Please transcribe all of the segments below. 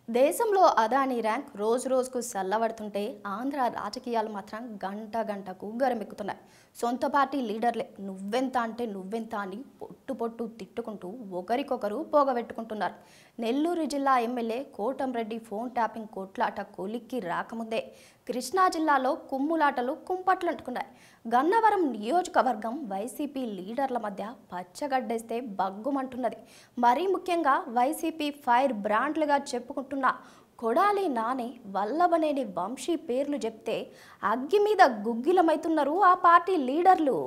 దేశంలో అదానీ ర్యాంక్ రోజు రోజుకు చల్లబడుతుంటే ఆంధ్ర రాజకీయాలు మాత్రం గంట గంటకు గరమెక్కుతున్నాయి సొంత పార్టీ లీడర్లే నువ్వెంత అంటే నువ్వెంత అని పొట్టు పొట్టు తిట్టుకుంటూ ఒకరికొకరు పోగబెట్టుకుంటున్నారు నెల్లూరు జిల్లా ఎమ్మెల్యే కోటంరెడ్డి ఫోన్ ట్యాపింగ్ కోట్లాట కొలిక్కి రాకముందే కృష్ణా జిల్లాలో కుమ్ములాటలు కుంపట్లంటుకున్నాయి గన్నవరం నియోజకవర్గం వైసీపీ లీడర్ల మధ్య పచ్చగడ్డేస్తే బగ్గుమంటున్నది మరీ ముఖ్యంగా వైసీపీ ఫైర్ బ్రాండ్లుగా చెప్పుకుంటున్న కొడాలి నాని వల్లభనేని వంశీ పేర్లు చెప్తే అగ్గి మీద గుగ్గిలమైతున్నారు ఆ పార్టీ లీడర్లు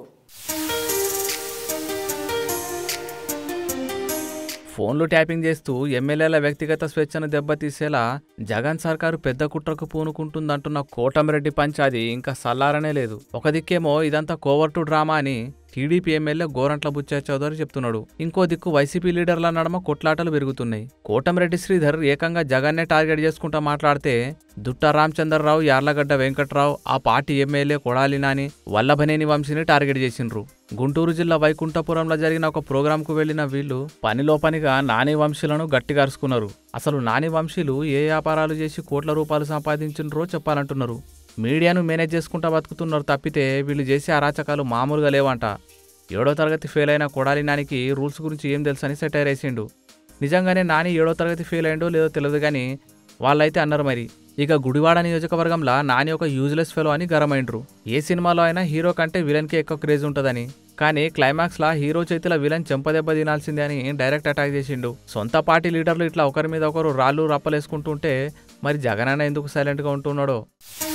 ఫోన్లు ట్యాపింగ్ చేస్తూ ఎమ్మెల్యేల వ్యక్తిగత స్వేచ్ఛను దెబ్బతీసేలా జగన్ సర్కారు పెద్ద కుట్రకు పూనుకుంటుందంటున్న కోటమిరెడ్డి పంచాది ఇంకా సల్లారనే లేదు ఒక దిక్కేమో ఇదంతా కోవర్టు డ్రామా అని టీడీపీ ఎమ్మెల్యే గోరంట్ల బుచ్చయ్య చౌదరి చెప్తున్నాడు ఇంకో దిక్కు వైసీపీ లీడర్ల నడమ కొట్లాటలు పెరుగుతున్నాయి కోటమిరెడ్డి శ్రీధర్ ఏకంగా జగన్నే టార్గెట్ చేసుకుంటా మాట్లాడితే దుట్ట రామచంద్రరావు యార్లగడ్డ వెంకట్రావు ఆ పార్టీ ఎమ్మెల్యే కొడాలి నాని వల్లభనేని వంశీని టార్గెట్ చేసిండ్రు గుంటూరు జిల్లా వైకుంఠపురంలో జరిగిన ఒక ప్రోగ్రాంకు వెళ్లిన వీళ్ళు పనిలో పనిగా నాని వంశీలను గట్టిగా అరుచుకున్నారు అసలు నాని వంశీలు ఏ వ్యాపారాలు చేసి కోట్ల రూపాయలు సంపాదించినరో చెప్పాలంటున్నారు మీడియాను మేనేజ్ చేసుకుంటా బతుకుతున్నారు తప్పితే వీళ్ళు చేసే అరాచకాలు మామూలుగా లేవంట ఏడో తరగతి ఫెయిల్ అయిన కొడాలి నానికి రూల్స్ గురించి ఏం తెలుసని సెటైర్ వేసిండు నిజంగానే నాని ఏడో తరగతి ఫెయిల్ అయిండో లేదో తెలియదు కానీ వాళ్ళైతే అన్నారు మరి ఇక గుడివాడ నియోజకవర్గంలో నాని ఒక యూజ్లెస్ ఫెలో అని గరమైండ్రు ఏ సినిమాలో అయినా హీరో కంటే విలన్కి ఎక్కువ క్రేజ్ ఉంటుందని కానీ క్లైమాక్స్లా హీరో చేతిలో విలన్ చెంపదెబ్బ తినాల్సిందే అని డైరెక్ట్ అటాక్ చేసిండు సొంత పార్టీ లీడర్లు ఇట్లా ఒకరి మీద ఒకరు రాళ్ళు రప్పలేసుకుంటుంటే మరి జగనన్న ఎందుకు సైలెంట్గా ఉంటున్నాడో